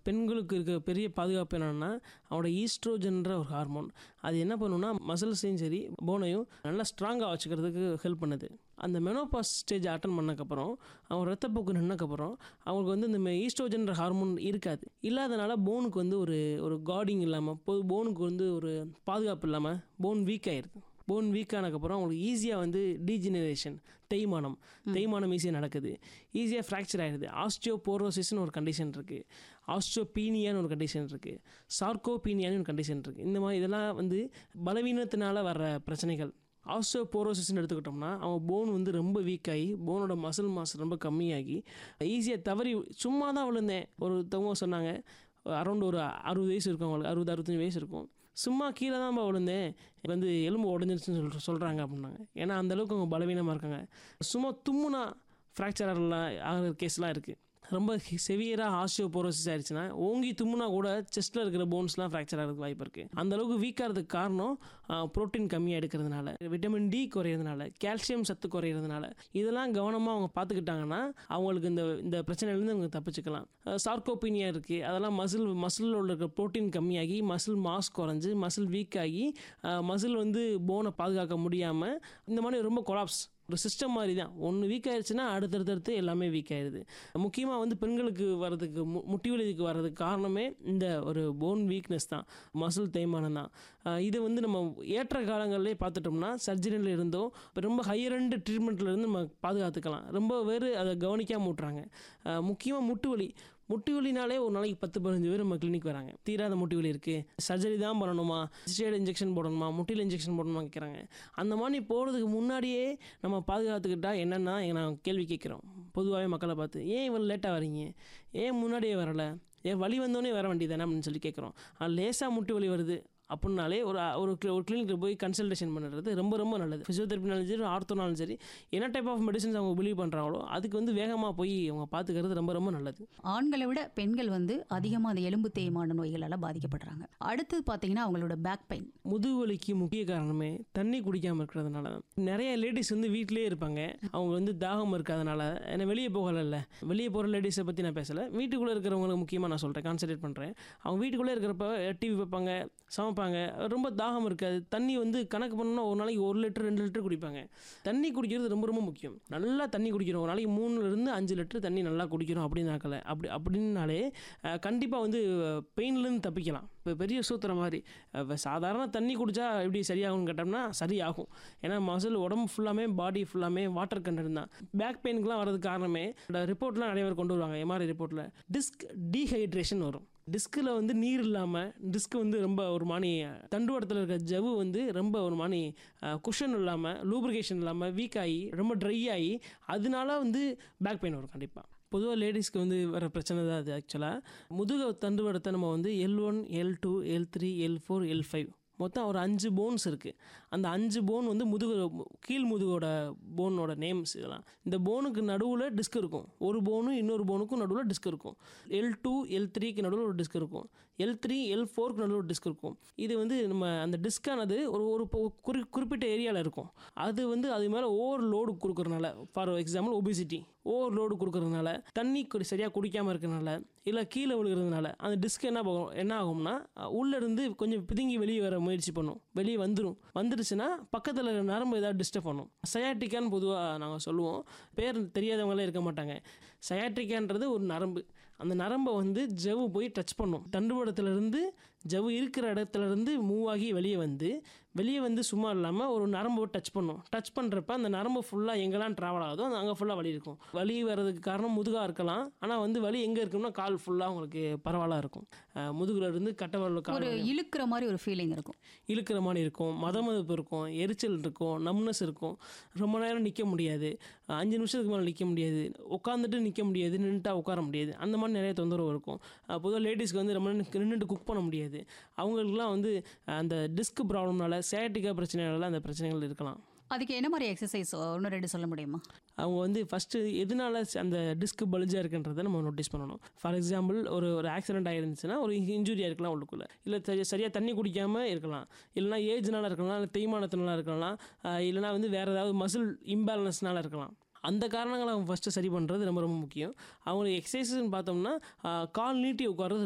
பெண்களுக்கு இருக்க பெரிய பாதுகாப்பு என்னென்னா அவனோட ஈஸ்ட்ரோஜன்ற ஒரு ஹார்மோன் அது என்ன பண்ணுன்னா மசில்ஸையும் சரி போனையும் நல்லா ஸ்ட்ராங்காக வச்சுக்கிறதுக்கு ஹெல்ப் பண்ணுது அந்த மெனோபாஸ் ஸ்டேஜ் அட்டன் பண்ணக்கப்புறம் அவன் ரத்தப்போக்கு நின்னக்கப்புறம் அவங்களுக்கு வந்து இந்த ஈஸ்ட்ரோஜன்ற ஹார்மோன் இருக்காது இல்லாதனால போனுக்கு வந்து ஒரு ஒரு கார்டிங் இல்லாமல் பொது போனுக்கு வந்து ஒரு பாதுகாப்பு இல்லாமல் போன் வீக் ஆயிடுது போன் வீக் ஆனதுக்கப்புறம் அவங்களுக்கு ஈஸியாக வந்து டீஜெனரேஷன் தேய்மானம் தேய்மானம் ஈஸியாக நடக்குது ஈஸியாக ஃப்ராக்சர் ஆகிடுது ஆஸ்டியோபோரோசிஸ்னு ஒரு கண்டிஷன் இருக்குது ஆஸ்டியோபீனியான்னு ஒரு கண்டிஷன் இருக்குது சார்கோபீனியான்னு ஒரு கண்டிஷன் இருக்குது இந்த மாதிரி இதெல்லாம் வந்து பலவீனத்தினால வர்ற பிரச்சனைகள் ஆஸ்டியோபோரோசிஸ்னு எடுத்துக்கிட்டோம்னா அவங்க போன் வந்து ரொம்ப வீக் ஆகி போனோட மசில் மாஸ் ரொம்ப கம்மியாகி ஈஸியாக தவறி சும்மா தான் விழுந்தேன் ஒருத்தவங்க சொன்னாங்க அரௌண்ட் ஒரு அறுபது வயசு இருக்கும் அவங்களுக்கு அறுபது அறுபத்தஞ்சு வயசு இருக்கும் சும்மா கீழே தான் விழுந்தேன் எனக்கு வந்து எலும்பு உடஞ்சிருச்சுன்னு சொல்ற சொல்கிறாங்க அப்படின்னாங்க ஏன்னா அந்தளவுக்கு அவங்க பலவீனமாக இருக்காங்க சும்மா தும்முனா ஃப்ராக்சர் ஆகிற கேஸ்லாம் இருக்குது ரொம்ப செவியராக ஆஸ்டியோபோரோசிஸ் ஆயிடுச்சுன்னா ஓங்கி தும்முனா கூட செஸ்ட்டில் இருக்கிற போன்ஸ்லாம் ஃப்ராக்சர் ஆகிறதுக்கு வாய்ப்பு இருக்குது அந்த அளவுக்கு வீக்காகிறதுக்கு காரணம் ப்ரோட்டீன் கம்மியாக எடுக்கிறதுனால விட்டமின் டி குறையிறதுனால கால்சியம் சத்து குறையிறதுனால இதெல்லாம் கவனமாக அவங்க பார்த்துக்கிட்டாங்கன்னா அவங்களுக்கு இந்த இந்த பிரச்சனையிலேருந்து அவங்க தப்பிச்சுக்கலாம் சார்கோபீனியா இருக்குது அதெல்லாம் மசில் மசிலில் உள்ள இருக்கிற ப்ரோட்டீன் கம்மியாகி மசில் மாஸ் குறைஞ்சு மசில் வீக் ஆகி மசில் வந்து போனை பாதுகாக்க முடியாமல் இந்த மாதிரி ரொம்ப கொலாப்ஸ் ஒரு சிஸ்டம் மாதிரி தான் ஒன்று வீக் ஆயிடுச்சுன்னா அடுத்தடுத்தடுத்து எல்லாமே வீக் ஆயிடுது முக்கியமாக வந்து பெண்களுக்கு வர்றதுக்கு மு முட்டி வலிக்கு வர்றதுக்கு காரணமே இந்த ஒரு போன் வீக்னஸ் தான் மசில் தேய்மானம் தான் இது வந்து நம்ம ஏற்ற காலங்களிலே பார்த்துட்டோம்னா சர்ஜரியில் இருந்தோ இப்போ ரொம்ப ஹையர் அண்ட் ட்ரீட்மெண்ட்டில் இருந்து நம்ம பாதுகாத்துக்கலாம் ரொம்ப பேர் அதை கவனிக்காமல் விட்றாங்க முக்கியமாக முட்டு வலி முட்டி வலினாலே ஒரு நாளைக்கு பத்து பதினஞ்சு பேர் நம்ம கிளினிக் வராங்க தீராத முட்டி வலி இருக்குது சர்ஜரி தான் பண்ணணுமா ஸ்டேட் இன்ஜெக்ஷன் போடணுமா முட்டியில் இன்ஜெக்ஷன் போடணுமா கேட்குறாங்க அந்த மாதிரி போகிறதுக்கு முன்னாடியே நம்ம பாதுகாத்துக்கிட்டா என்னென்னா நான் கேள்வி கேட்குறோம் பொதுவாகவே மக்களை பார்த்து ஏன் இவ்வளோ லேட்டாக வரீங்க ஏன் முன்னாடியே வரலை ஏன் வலி வந்தோடனே வர வேண்டியதானே அப்படின்னு சொல்லி கேட்குறோம் லேசாக முட்டி வலி வருது அப்படின்னாலே ஒரு ஒரு ஒரு கிளினிக்கில் போய் கன்சல்டேஷன் பண்ணுறது ரொம்ப ரொம்ப நல்லது ஃபிசியோதெரப்பினாலும் சரி ஆர்த்தோனாலும் சரி என்ன டைப் ஆஃப் மெடிசன்ஸ் அவங்க பிலீவ் பண்ணுறாங்களோ அதுக்கு வந்து வேகமாக போய் அவங்க பார்த்துக்கிறது ரொம்ப ரொம்ப நல்லது ஆண்களை விட பெண்கள் வந்து அதிகமாக அந்த எலும்பு தேய்மான நோய்களால் பாதிக்கப்படுறாங்க அடுத்தது பார்த்தீங்கன்னா அவங்களோட பேக் பெயின் முதுகுவலிக்கு முக்கிய காரணமே தண்ணி குடிக்காமல் இருக்கிறதுனால தான் நிறைய லேடிஸ் வந்து வீட்டிலேயே இருப்பாங்க அவங்க வந்து தாகம் இருக்காதனால ஏன்னா வெளியே போகலைல்ல வெளியே போகிற லேடிஸை பற்றி நான் பேசலை வீட்டுக்குள்ளே இருக்கிறவங்களுக்கு முக்கியமாக நான் சொல்கிறேன் கான்சன்ட்ரேட் பண்ணுறேன் அவங்க வீட்டுக்குள்ளே இருக்கிறப்ப டிவி வைப்பாங்க சமைப்பாங்க ரொம்ப தாகம் இருக்காது தண்ணி வந்து கணக்கு பண்ணோம்னா ஒரு நாளைக்கு ஒரு லிட்டர் ரெண்டு லிட்டர் குடிப்பாங்க தண்ணி குடிக்கிறது ரொம்ப ரொம்ப முக்கியம் நல்லா தண்ணி குடிக்கிறோம் ஒரு நாளைக்கு மூணுலேருந்து அஞ்சு லிட்டர் தண்ணி நல்லா குடிக்கிறோம் அப்படின்னாக்கல அப்படி அப்படின்னாலே கண்டிப்பாக வந்து பெயின்லேருந்து தப்பிக்கலாம் இப்போ பெரிய சூத்திரம் மாதிரி சாதாரண தண்ணி குடித்தா எப்படி சரியாகும்னு கேட்டோம்னா சரியாகும் ஏன்னா மசில் உடம்பு ஃபுல்லாமே பாடி ஃபுல்லாமே வாட்டர் கண்டென்ட் தான் பேக் பெயினுக்குலாம் வரதுக்கு காரணமே ரிப்போர்ட்லாம் நிறைய பேர் கொண்டு வருவாங்க எம்ஆர்ஐ ரிப்போர்ட்டில் டிஸ்க் டீஹைட்ரேஷன் வரும் டிஸ்கில் வந்து நீர் இல்லாமல் டிஸ்க் வந்து ரொம்ப ஒரு மாதிரி தண்டுவடத்தில் இருக்கிற ஜவ்வு வந்து ரொம்ப ஒரு மாதிரி குஷன் இல்லாமல் லூப்ரிகேஷன் இல்லாமல் வீக் ஆகி ரொம்ப ட்ரை ஆகி அதனால வந்து பேக் பெயின் வரும் கண்டிப்பாக பொதுவாக லேடிஸ்க்கு வந்து வர பிரச்சனை தான் அது ஆக்சுவலாக முதுக தண்டுவடத்தை நம்ம வந்து L one L two L three L four L five மொத்தம் ஒரு அஞ்சு போன்ஸ் இருக்குது அந்த அஞ்சு போன் வந்து முதுகு கீழ் முதுகோட போனோட நேம்ஸ் இதெல்லாம் இந்த போனுக்கு நடுவில் டிஸ்க் இருக்கும் ஒரு போனும் இன்னொரு போனுக்கும் நடுவில் டிஸ்க் இருக்கும் எல் டூ எல் த்ரீக்கு நடுவில் ஒரு டிஸ்க் இருக்கும் எல் த்ரீ எல் ஃபோருக்கு நடுவில் ஒரு டிஸ்க் இருக்கும் இது வந்து நம்ம அந்த டிஸ்கானது ஒரு ஒரு குறி குறிப்பிட்ட ஏரியாவில் இருக்கும் அது வந்து அது மேலே ஓவர் லோடு கொடுக்குறதுனால for example obesity overload கொடுக்குறதுனால தண்ணி சரியாக குடிக்காமல் இருக்கிறதுனால இல்லை கீழே விழுகிறதுனால அந்த டிஸ்க் என்ன போகும் என்ன ஆகும்னா உள்ளேருந்து கொஞ்சம் பிதுங்கி வெளியே வர முயற்சி பண்ணும் வெளியே வந்துடும் வந்துடுச்சுன்னா பக்கத்தில் நரம்பு ஏதாவது டிஸ்டர்ப் பண்ணும் சயாட்டிக்கான்னு பொதுவாக நாங்கள் சொல்லுவோம் பேர் தெரியாதவங்களே இருக்க மாட்டாங்க சயாட்ரிக்கான்றது ஒரு நரம்பு அந்த நரம்பை வந்து ஜவ்வு போய் டச் பண்ணும் தண்டுவடத்துலேருந்து ஜவ்வு இருக்கிற இடத்துலேருந்து மூவ் ஆகி வெளியே வந்து வெளியே வந்து சும்மா இல்லாமல் ஒரு நரம்பு டச் பண்ணும் டச் பண்ணுறப்ப அந்த நரம்பு ஃபுல்லாக எங்கெல்லாம் ட்ராவல் ஆகுதோ அந்த அங்கே ஃபுல்லாக வலி இருக்கும் வலி வர்றதுக்கு காரணம் முதுகாக இருக்கலாம் ஆனால் வந்து வலி எங்கே இருக்கும்னா கால் ஃபுல்லாக உங்களுக்கு பரவாயில்ல இருக்கும் முதுகுல இருந்து கட்டவரல் கால் ஒரு இழுக்கிற மாதிரி ஒரு ஃபீலிங் இருக்கும் இழுக்கிற மாதிரி இருக்கும் மதமதிப்பு இருக்கும் எரிச்சல் இருக்கும் நம்னஸ் இருக்கும் ரொம்ப நேரம் நிற்க முடியாது அஞ்சு நிமிஷத்துக்கு மேலே நிற்க முடியாது உட்காந்துட்டு நிற்க முடியாது நின்றுட்டா உட்கார முடியாது அந்த மாதிரி நிறைய தொந்தரவு இருக்கும் பொதுவாக லேடிஸ்க்கு வந்து ரொம்ப நின்றுட்டு குக் பண்ண முடியாது அவங்களுக்குலாம் வந்து அந்த டிஸ்க் ப்ராப்ளம்னால சேட்டிக்கா பிரச்சனைனால அந்த பிரச்சனைகள் இருக்கலாம் அதுக்கு என்ன மாதிரி எக்ஸசைஸ் ஒன்று ரெண்டு சொல்ல முடியுமா அவங்க வந்து ஃபஸ்ட்டு எதனால அந்த டிஸ்க் பல்ஜாக இருக்குன்றதை நம்ம நோட்டீஸ் பண்ணணும் ஃபார் எக்ஸாம்பிள் ஒரு ஒரு ஆக்சிடென்ட் ஆகிருந்துச்சுன்னா ஒரு இன்ஜுரியாக இருக்கலாம் உள்ளுக்குள்ளே இல்லை சரி சரியாக தண்ணி குடிக்காமல் இருக்கலாம் இல்லைனா ஏஜ்னால இருக்கலாம் இல்லை தேய்மானத்தினால இருக்கலாம் இல்லைனா வந்து வேறு ஏதாவது மசில் இம்பேலன்ஸ்னால இருக்கலாம் அந்த காரணங்களை அவங்க ஃபஸ்ட்டு சரி பண்ணுறது ரொம்ப ரொம்ப முக்கியம் அவங்களுக்கு எக்ஸசைஸ்ன்னு பார்த்தோம்னா கால் நீட்டி உட்கார்றது